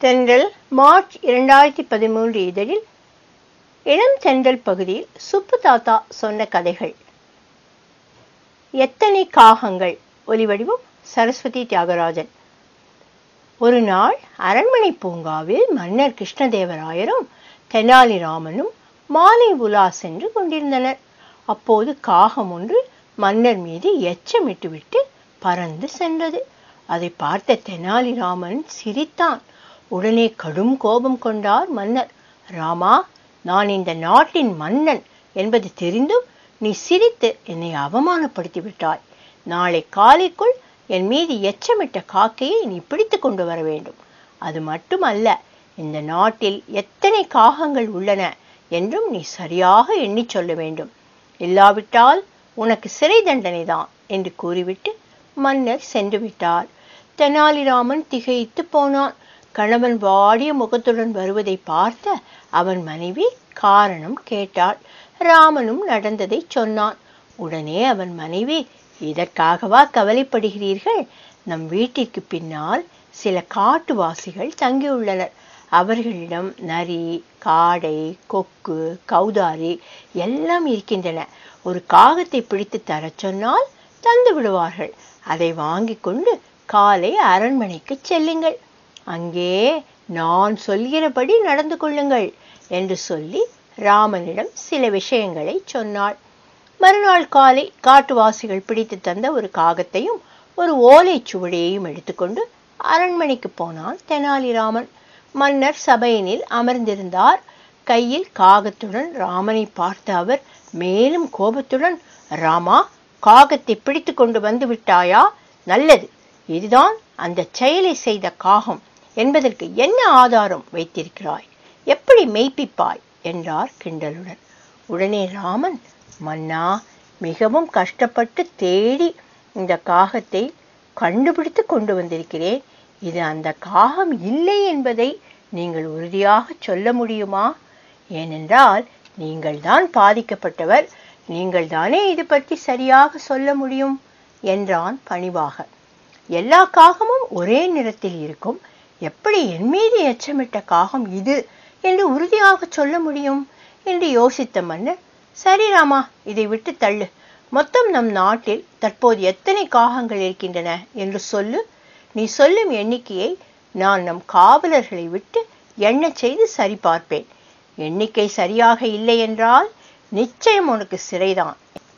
தென்றல் மார்ச் இரண்டாயிரத்தி பதிமூன்று இதழில் இளம் தென்றல் பகுதியில் சுப்பு தாத்தா சொன்ன கதைகள் எத்தனை காகங்கள் ஒலிவடிவம் சரஸ்வதி தியாகராஜன் ஒரு நாள் அரண்மனை பூங்காவில் மன்னர் கிருஷ்ணதேவராயரும் தெனாலிராமனும் மாலை உலா சென்று கொண்டிருந்தனர் அப்போது காகம் ஒன்று மன்னர் மீது எச்சமிட்டுவிட்டு பறந்து சென்றது அதை பார்த்த தெனாலிராமன் சிரித்தான் உடனே கடும் கோபம் கொண்டார் மன்னர் ராமா நான் இந்த நாட்டின் மன்னன் என்பது தெரிந்தும் நீ சிரித்து என்னை அவமானப்படுத்தி விட்டாய் நாளை காலைக்குள் என் மீது எச்சமிட்ட காக்கையை நீ பிடித்து கொண்டு வர வேண்டும் அது மட்டுமல்ல இந்த நாட்டில் எத்தனை காகங்கள் உள்ளன என்றும் நீ சரியாக எண்ணிச் சொல்ல வேண்டும் இல்லாவிட்டால் உனக்கு சிறை தண்டனை தான் என்று கூறிவிட்டு மன்னர் சென்று விட்டார் தெனாலிராமன் திகைத்து போனான் கணவன் வாடிய முகத்துடன் வருவதை பார்த்த அவன் மனைவி காரணம் கேட்டாள் ராமனும் நடந்ததை சொன்னான் உடனே அவன் மனைவி இதற்காகவா கவலைப்படுகிறீர்கள் நம் வீட்டிற்கு பின்னால் சில காட்டுவாசிகள் தங்கியுள்ளனர் அவர்களிடம் நரி காடை கொக்கு கௌதாரி எல்லாம் இருக்கின்றன ஒரு காகத்தை பிடித்து தரச் சொன்னால் தந்து விடுவார்கள் அதை வாங்கி கொண்டு காலை அரண்மனைக்கு செல்லுங்கள் அங்கே நான் சொல்கிறபடி நடந்து கொள்ளுங்கள் என்று சொல்லி ராமனிடம் சில விஷயங்களை சொன்னாள் மறுநாள் காலை காட்டுவாசிகள் பிடித்து தந்த ஒரு காகத்தையும் ஒரு ஓலை சுவடியையும் எடுத்துக்கொண்டு அரண்மனைக்கு போனான் தெனாலிராமன் மன்னர் சபையினில் அமர்ந்திருந்தார் கையில் காகத்துடன் ராமனை பார்த்த அவர் மேலும் கோபத்துடன் ராமா காகத்தை பிடித்து கொண்டு வந்து விட்டாயா நல்லது இதுதான் அந்த செயலை செய்த காகம் என்பதற்கு என்ன ஆதாரம் வைத்திருக்கிறாய் எப்படி மெய்ப்பிப்பாய் என்றார் கிண்டலுடன் உடனே ராமன் மன்னா மிகவும் கஷ்டப்பட்டு தேடி இந்த காகத்தை கண்டுபிடித்து கொண்டு வந்திருக்கிறேன் இது அந்த காகம் இல்லை என்பதை நீங்கள் உறுதியாக சொல்ல முடியுமா ஏனென்றால் நீங்கள்தான் பாதிக்கப்பட்டவர் நீங்கள் தானே இது பற்றி சரியாக சொல்ல முடியும் என்றான் பணிவாக எல்லா காகமும் ஒரே நிறத்தில் இருக்கும் எப்படி என் மீது எச்சமிட்ட காகம் இது என்று உறுதியாக சொல்ல முடியும் என்று யோசித்த மன்னர் சரி ராமா இதை விட்டு தள்ளு மொத்தம் நம் நாட்டில் தற்போது எத்தனை காகங்கள் இருக்கின்றன என்று சொல்லு நீ சொல்லும் எண்ணிக்கையை நான் நம் காவலர்களை விட்டு எண்ணச் செய்து சரி பார்ப்பேன் எண்ணிக்கை சரியாக இல்லை என்றால் நிச்சயம் உனக்கு சிறைதான்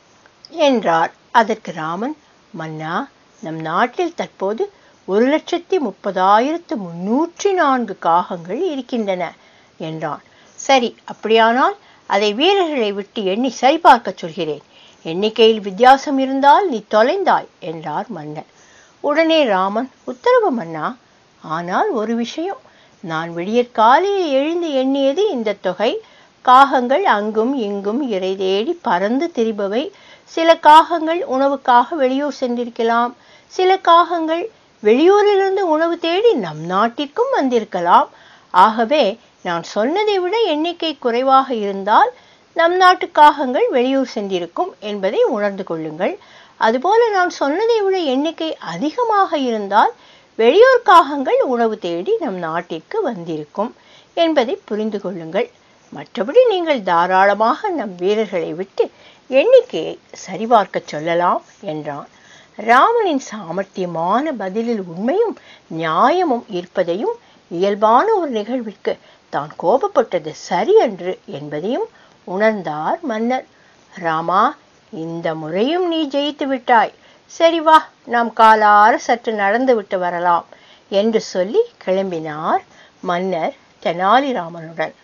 என்றார் அதற்கு ராமன் மன்னா நம் நாட்டில் தற்போது ஒரு லட்சத்தி முப்பதாயிரத்து முன்னூற்றி நான்கு காகங்கள் இருக்கின்றன என்றான் சரி அப்படியானால் அதை வீரர்களை விட்டு எண்ணி சரிபார்க்க சொல்கிறேன் எண்ணிக்கையில் வித்தியாசம் இருந்தால் நீ தொலைந்தாய் என்றார் மன்னர் உடனே ராமன் உத்தரவு மன்னா ஆனால் ஒரு விஷயம் நான் விடியற் காலையில் எழுந்து எண்ணியது இந்த தொகை காகங்கள் அங்கும் இங்கும் இறை தேடி பறந்து திரிபவை சில காகங்கள் உணவுக்காக வெளியூர் சென்றிருக்கலாம் சில காகங்கள் வெளியூரிலிருந்து உணவு தேடி நம் நாட்டிற்கும் வந்திருக்கலாம் ஆகவே நான் சொன்னதை விட எண்ணிக்கை குறைவாக இருந்தால் நம் நாட்டு காகங்கள் வெளியூர் சென்றிருக்கும் என்பதை உணர்ந்து கொள்ளுங்கள் அதுபோல நான் சொன்னதை விட எண்ணிக்கை அதிகமாக இருந்தால் வெளியூர் காகங்கள் உணவு தேடி நம் நாட்டிற்கு வந்திருக்கும் என்பதை புரிந்து கொள்ளுங்கள் மற்றபடி நீங்கள் தாராளமாக நம் வீரர்களை விட்டு எண்ணிக்கையை சரிபார்க்க சொல்லலாம் என்றான் ராமனின் சாமர்த்தியமான பதிலில் உண்மையும் நியாயமும் இருப்பதையும் இயல்பான ஒரு நிகழ்விற்கு தான் கோபப்பட்டது சரியன்று என்பதையும் உணர்ந்தார் மன்னர் ராமா இந்த முறையும் நீ ஜெயித்து விட்டாய் சரி வா நாம் காலார சற்று நடந்து விட்டு வரலாம் என்று சொல்லி கிளம்பினார் மன்னர் தெனாலிராமனுடன்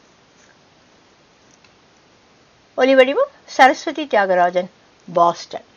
ஒலிவடிவம் சரஸ்வதி தியாகராஜன் பாஸ்டன்